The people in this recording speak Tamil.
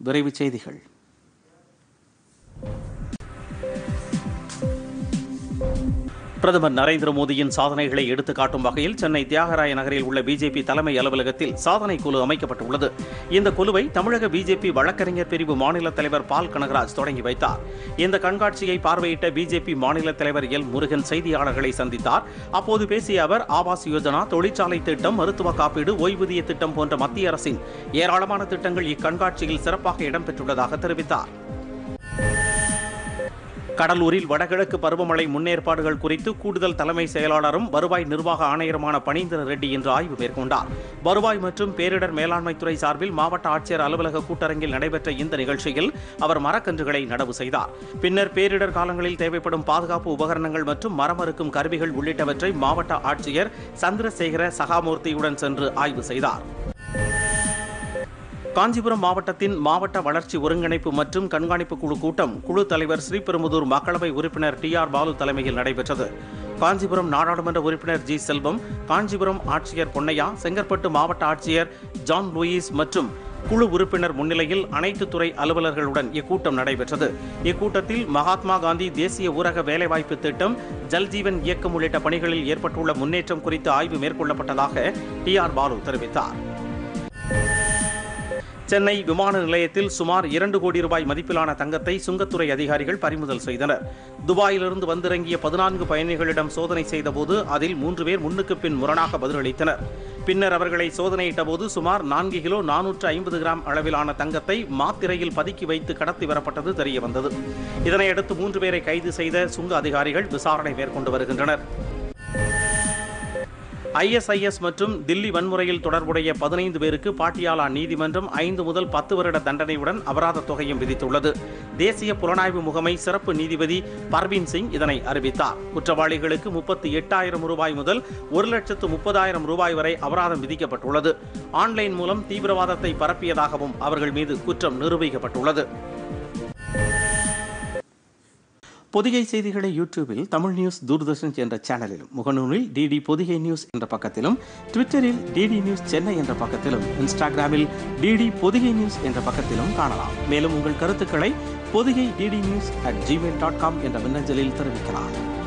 விரைவுச் செய்திகள் பிரதமர் நரேந்திர மோடியின் சாதனைகளை எடுத்துக்காட்டும் வகையில் சென்னை தியாகராய நகரில் உள்ள பிஜேபி தலைமை அலுவலகத்தில் சாதனை குழு அமைக்கப்பட்டுள்ளது இந்த குழுவை தமிழக பிஜேபி வழக்கறிஞர் பிரிவு மாநில தலைவர் பால் கனகராஜ் தொடங்கி வைத்தார் இந்த கண்காட்சியை பார்வையிட்ட பிஜேபி மாநில தலைவர் எல் முருகன் செய்தியாளர்களை சந்தித்தார் அப்போது பேசிய அவர் ஆவாஸ் யோஜனா தொழிற்சாலை திட்டம் மருத்துவ காப்பீடு ஓய்வூதிய திட்டம் போன்ற மத்திய அரசின் ஏராளமான திட்டங்கள் இக்கண்காட்சியில் சிறப்பாக இடம்பெற்றுள்ளதாக தெரிவித்தார் கடலூரில் வடகிழக்கு பருவமழை முன்னேற்பாடுகள் குறித்து கூடுதல் தலைமை செயலாளரும் வருவாய் நிர்வாக ஆணையருமான பனீந்திர ரெட்டி இன்று ஆய்வு மேற்கொண்டார் வருவாய் மற்றும் பேரிடர் மேலாண்மை துறை சார்பில் மாவட்ட ஆட்சியர் அலுவலக கூட்டரங்கில் நடைபெற்ற இந்த நிகழ்ச்சியில் அவர் மரக்கன்றுகளை நடவு செய்தார் பின்னர் பேரிடர் காலங்களில் தேவைப்படும் பாதுகாப்பு உபகரணங்கள் மற்றும் மரமறுக்கும் கருவிகள் உள்ளிட்டவற்றை மாவட்ட ஆட்சியர் சந்திரசேகர சகாமூர்த்தியுடன் சென்று ஆய்வு செய்தார் காஞ்சிபுரம் மாவட்டத்தின் மாவட்ட வளர்ச்சி ஒருங்கிணைப்பு மற்றும் கண்காணிப்பு குழு கூட்டம் குழு தலைவர் ஸ்ரீபெரும்புதூர் மக்களவை உறுப்பினர் டி ஆர் பாலு தலைமையில் நடைபெற்றது காஞ்சிபுரம் நாடாளுமன்ற உறுப்பினர் ஜி செல்வம் காஞ்சிபுரம் ஆட்சியர் பொன்னையா செங்கற்பட்டு மாவட்ட ஆட்சியர் ஜான் லூயிஸ் மற்றும் குழு உறுப்பினர் முன்னிலையில் அனைத்து துறை அலுவலர்களுடன் இக்கூட்டம் நடைபெற்றது இக்கூட்டத்தில் மகாத்மா காந்தி தேசிய ஊரக வேலைவாய்ப்பு திட்டம் ஜல்ஜீவன் இயக்கம் உள்ளிட்ட பணிகளில் ஏற்பட்டுள்ள முன்னேற்றம் குறித்து ஆய்வு மேற்கொள்ளப்பட்டதாக டி ஆர் பாலு தெரிவித்தார் சென்னை விமான நிலையத்தில் சுமார் இரண்டு கோடி ரூபாய் மதிப்பிலான தங்கத்தை சுங்கத்துறை அதிகாரிகள் பறிமுதல் செய்தனர் துபாயிலிருந்து வந்திறங்கிய பதினான்கு பயணிகளிடம் சோதனை செய்தபோது அதில் மூன்று பேர் முன்னுக்கு பின் முரணாக பதிலளித்தனர் பின்னர் அவர்களை சோதனையிட்ட போது சுமார் நான்கு கிலோ நானூற்று ஐம்பது கிராம் அளவிலான தங்கத்தை மாத்திரையில் பதுக்கி வைத்து கடத்தி வரப்பட்டது தெரியவந்தது இதனையடுத்து மூன்று பேரை கைது செய்த சுங்க அதிகாரிகள் விசாரணை மேற்கொண்டு வருகின்றனர் ஐஎஸ்ஐஎஸ் மற்றும் தில்லி வன்முறையில் தொடர்புடைய பதினைந்து பேருக்கு பாட்டியாலா நீதிமன்றம் ஐந்து முதல் பத்து வருட தண்டனையுடன் அபராத தொகையும் விதித்துள்ளது தேசிய புலனாய்வு முகமை சிறப்பு நீதிபதி பர்வீன் சிங் இதனை அறிவித்தார் குற்றவாளிகளுக்கு முப்பத்தி எட்டாயிரம் ரூபாய் முதல் ஒரு லட்சத்து முப்பதாயிரம் ரூபாய் வரை அபராதம் விதிக்கப்பட்டுள்ளது ஆன்லைன் மூலம் தீவிரவாதத்தை பரப்பியதாகவும் அவர்கள் மீது குற்றம் நிரூபிக்கப்பட்டுள்ளது பொதிகை செய்திகளை யூடியூபில் தமிழ் நியூஸ் தூர்தர்ஷன் என்ற சேனலிலும் முகநூலில் டிடி பொதிகை நியூஸ் என்ற பக்கத்திலும் ட்விட்டரில் டிடி நியூஸ் சென்னை என்ற பக்கத்திலும் இன்ஸ்டாகிராமில் டிடி பொதிகை நியூஸ் என்ற பக்கத்திலும் காணலாம் மேலும் உங்கள் கருத்துக்களை Podhigai DD news at Gmail dot com என்ற மின்னஞ்சலில் தெரிவிக்கலாம்